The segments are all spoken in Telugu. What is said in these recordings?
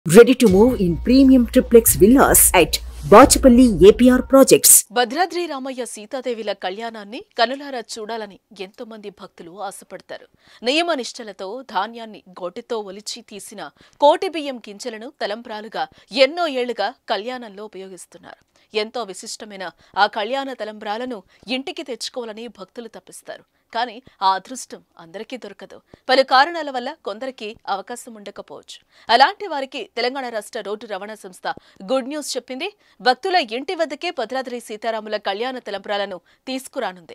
Ready to move in premium triplex villas at Bachapalli APR Projects. Bhadradri Ramayya సీతాదేవిల కళ్యాణాన్ని కనులారా చూడాలని ఎంతో మంది భక్తులు ఆశపడతారు నియమ నిష్టలతో ధాన్యాన్ని గోటితో ఒలిచి తీసిన కోటి బియ్యం గింజలను తలంబ్రాలుగా ఎన్నో ఏళ్లుగా కళ్యాణంలో ఉపయోగిస్తున్నారు ఎంతో విశిష్టమైన ఆ కళ్యాణ తలంబ్రాలను ఇంటికి తెచ్చుకోవాలని భక్తులు తప్పిస్తారు కానీ ఆ అదృష్టం అందరికీ దొరకదు పలు కారణాల వల్ల కొందరికి అవకాశం ఉండకపోవచ్చు అలాంటి వారికి తెలంగాణ రాష్ట్ర రోడ్డు రవాణా సంస్థ గుడ్ న్యూస్ చెప్పింది భక్తుల ఇంటి వద్దకే భద్రాద్రి సీతారాముల కళ్యాణ తలంబ్రాలను తీసుకురానుంది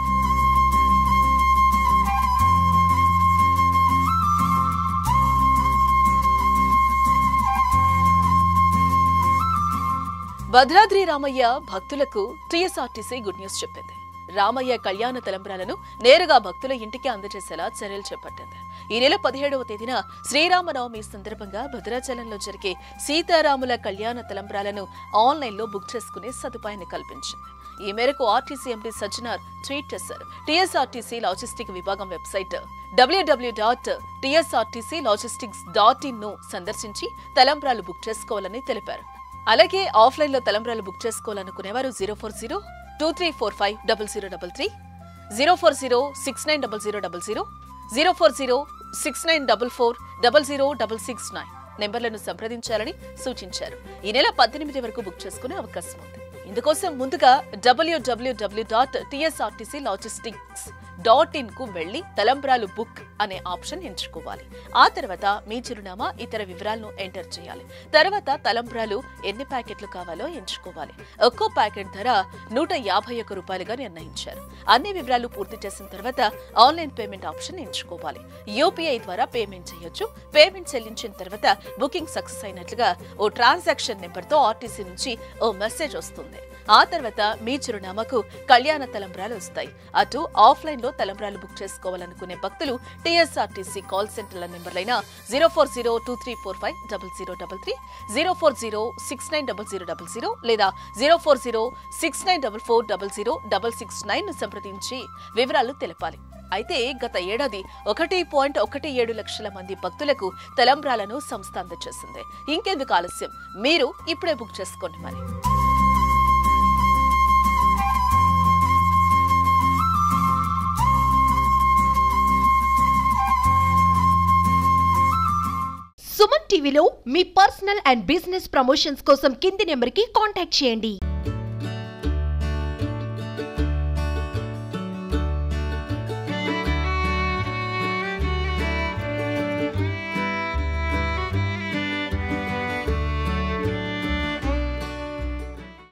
భద్రాద్రి రామయ్య భక్తులకు టీఎస్ఆర్టీసీ గుడ్ న్యూస్ చెప్పింది రామయ్య కళ్యాణ తలంబ్రాలను నేరుగా భక్తుల ఇంటికి అందజేసేలా చర్యలు చేపట్టింది ఈ నెల పదిహేడవ తేదీన శ్రీరామనవమి సందర్భంగా భద్రాచలంలో జరిగే సీతారాముల కళ్యాణ తలంబ్రాలను ఆన్లైన్లో బుక్ చేసుకునే సదుపాయాన్ని కల్పించింది ఈ మేరకు ఆర్టీసీ ఎంపీ సజ్జనార్ ట్వీట్ చేశారు టీఎస్ఆర్టీసీ లాజిస్టిక్ విభాగం website WW dot TSRTC logistics dot in ను సందర్శించి తలంబ్రాలు బుక్ చేసుకోవాలని తెలిపారు అలాగే ఆఫ్లైన్ లో తలంబ్రాలు బుక్ చేసుకోవాలనుకునేవారు zero four zero two three four five double zero double three zero four zero six nine double zero double zero zero four zero six nine double four double zero double six nine నెంబర్లను సంప్రదించాలని సూచించారు ఈ నెల పద్దెనిమిది వరకు బుక్ చేసుకునే అవకాశం ఉంది ఇందుకోసం ముందుగా WWW dot TSRTC logistics dot in కు వెళ్లి తలంబ్రాలు బుక్ అనే ఆప్షన్ ఎంచుకోవాలి ఆ తర్వాత మీ చిరునామా ఇతర వివరాలను ఎంటర్ చేయాలి తర్వాత తలంబ్రాలు ఎన్ని ప్యాకెట్లు కావాలో ఎంచుకోవాలి ఒక్కో ప్యాకెట్ ధర నూట యాభై ఒక్క రూపాయలుగా నిర్ణయించారు అన్ని వివరాలు పూర్తి చేసిన తర్వాత ఆన్లైన్ పేమెంట్ ఆప్షన్ ఎంచుకోవాలి యూపీఐ ద్వారా పేమెంట్ చేయొచ్చు పేమెంట్ చెల్లించిన తర్వాత బుకింగ్ సక్సెస్ అయినట్లుగా ఓ ట్రాన్సాక్షన్ నెంబర్తో ఆర్టీసీ నుంచి ఓ మెసేజ్ వస్తుంది ఆ తర్వాత మీ చిరునామాకు కళ్యాణ తలంబ్రాలు వస్తాయి అటు ఆఫ్లైన్ లో తలంబ్రాలు బుక్ చేసుకోవాలనుకునే భక్తులు టీఎస్ఆర్టీసీ కాల్ సెంటర్ల నెంబర్లైన zero four zero two three four five double zero double three zero four zero six nine double zero double zero లేదా zero four zero six nine double four double zero double six nine ను సంప్రదించి వివరాలు తెలపాలి అయితే గత ఏడాది ఒకటి పాయింట్ ఒకటి ఏడు లక్షల మంది భక్తులకు తలంబ్రాలను సంస్థ అందజేసింది ఇంకెందుకు ఆలస్యం మీరు ఇప్పుడే బుక్ చేసుకోండి మరి సుమన్ టీవీలో మీ పర్సనల్ అండ్ బిజినెస్ ప్రమోషన్స్ కోసం కింది నెంబర్కి కాంటాక్ట్ చేయండి